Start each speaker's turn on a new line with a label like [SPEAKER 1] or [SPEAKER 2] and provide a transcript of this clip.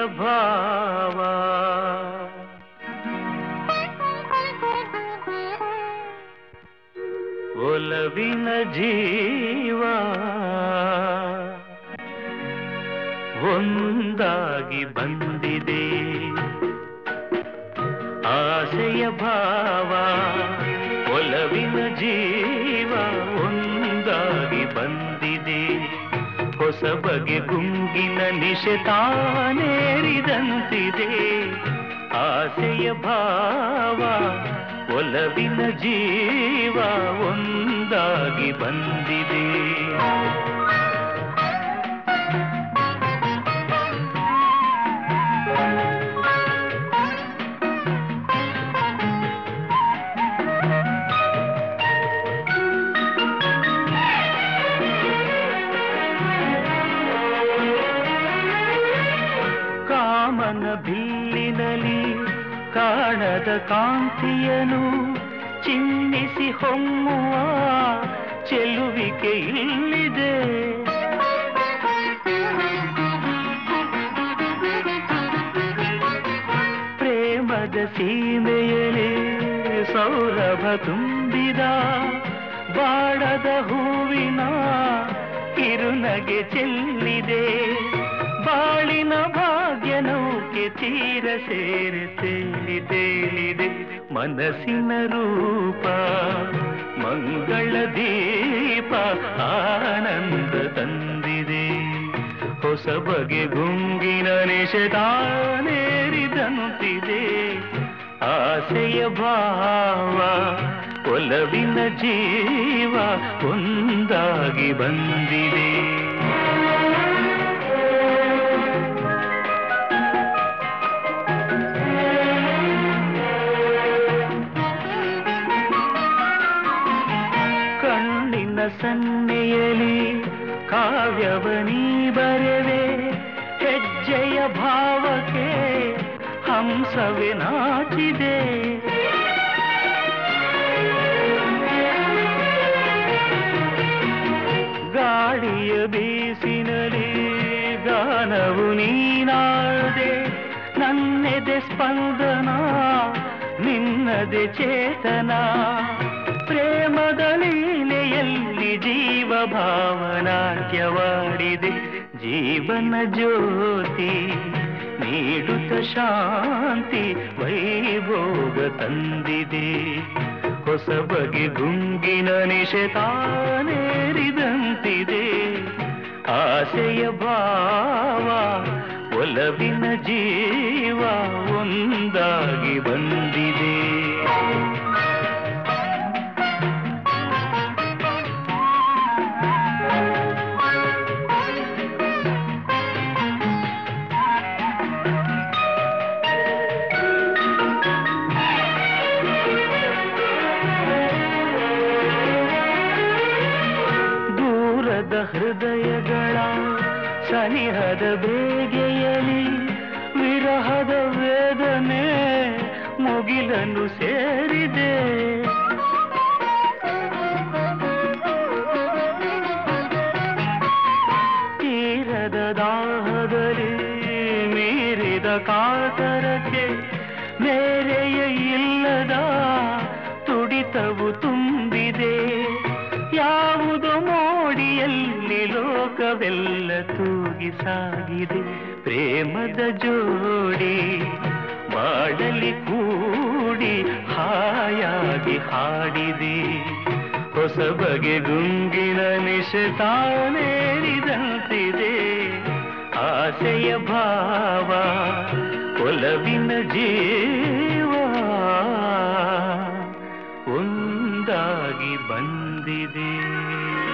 [SPEAKER 1] ಭಾವ ಒಲವಿನ ಜೀವ ಒಂದಾಗಿ ಬಂದಿದೆ ಆಸೆಯ ಭಾವ ಒಲವಿನ ಜೀವ ಒಂದಾಗಿ ಬಂದಿದೆ ಹೊಸ ಬಗೆ ಗುಂಗಿನ ನಿಶೆ ತಾನೇರಿದಂತಿದೆ ಆಸೆಯ ಭಾವ ಒಲವಿನ ಜೀವ ಒಂದಾಗಿ ಬಂದಿದೆ ಕಾಮನ ಬಿಲ್ಲಿನಲಿ ಕಾಣದ ಕಾಂತಿಯನು ಚಿನ್ನಿಸಿ ಹೊಮ್ಮುವ ಚೆಲುವಿಕೆ ಇಲ್ಲಿದೆ ಪ್ರೇಮದ ಸೀಮೆಯಲಿ ಸೌರಭ ತುಂಬಿದ ಬಾಡದ ಹೂವಿನ ಕಿರುನಗೆ ಚೆಲ್ಲಿದೆ ಬಾಳಿನ ಭಾಗ್ಯ ನೌಕೆ ತೀರ ಸೇರಿ ತೇಲಿದೇಲಿದೆ ಮನಸ್ಸಿನ ರೂಪ ಮಂಗಳ ದೀಪ ಆನಂದ ತಂದಿದೆ ಹೊಸ ಬಗೆ ಗುಂಗಿನ ನಿಷೆದಾನೇರಿದಂತಿದೆ ಆಸೆಯ ಭಾವ ಒಲವಿನ ಜೀವ ಒಂದಾಗಿ ಬಂದಿದೆ ಕಣ್ಣಿನ ಸನ್ನೆಯಲಿ ಕಾವ್ಯವನೀ ಬರೆವೆ ಹೆಜ್ಜೆಯ ಭಾವಕ್ಕೆ ಹಂಸವೇ ನಾಚಿದೆ ಗಾಳಿಯ ಬೀಸಿನಲಿ ಗಾನವು ನೀನಾದೆ ನನ್ನೆದೆ ಸ್ಪಂದನ ನಿನ್ನದೆ ಚೇತನ ಪ್ರೇಮದ ಲೀಲೆಯಲ್ಲಿ ಜೀವ ಭಾವನಾಟ್ಯವಾಡಿದೆ ಜೀವನ ಜ್ಯೋತಿ ನೀಡುತ್ತ ಶಾಂತಿ ವೈಭೋಗ ತಂದಿದೆ ಹೊಸ ಬಗೆ ಗುಂಗಿನ ನಿಶೆ ತಾನೇರಿದಂತಿದೆ ಆಸೆಯ ಭಾವ ಒಲವಿನ ಜೀವ ಒಂದಾಗಿ ಬಂದಿದೆ ದೂರದ ಹೃದಯಗಳ ಸನಿಹದ ಬೇಗೆಯಲಿ ವಿರಹದ ವೇದನೆ ಮುಗಿಲನ್ನು ಸೇರಿದೆ ತೀರದ ದಾಹದಲ್ಲಿ ಮೀರಿದ ಕಾತರಕ್ಕೆ ಮೇರೆಯ ಇಲ್ಲದ ತುಡಿತವು ತುಂಬಿದೆ ಯಾವುದೋ ಮೋಡಿಯಲ್ಲಿ ಲೋಕವೆಲ್ಲ ತೂಗಿ ಸಾಗಿದೆ ಪ್ರೇಮದ ಜೋಡಿ ಮಾಡಲಿ ಕೂಡಿ ಹಾಯಾಗಿ ಹಾಡಿದೆ ಹೊಸ ಬಗೆ ಗುಂಗಿನ ನಿಶೆ ತಾನೇರಿದಂತಿದೆ ಆಸೆಯ ಭಾವ ಒಲವಿನ ಜೀವ ಒಂದಾಗಿ ಬಂದಿದೆ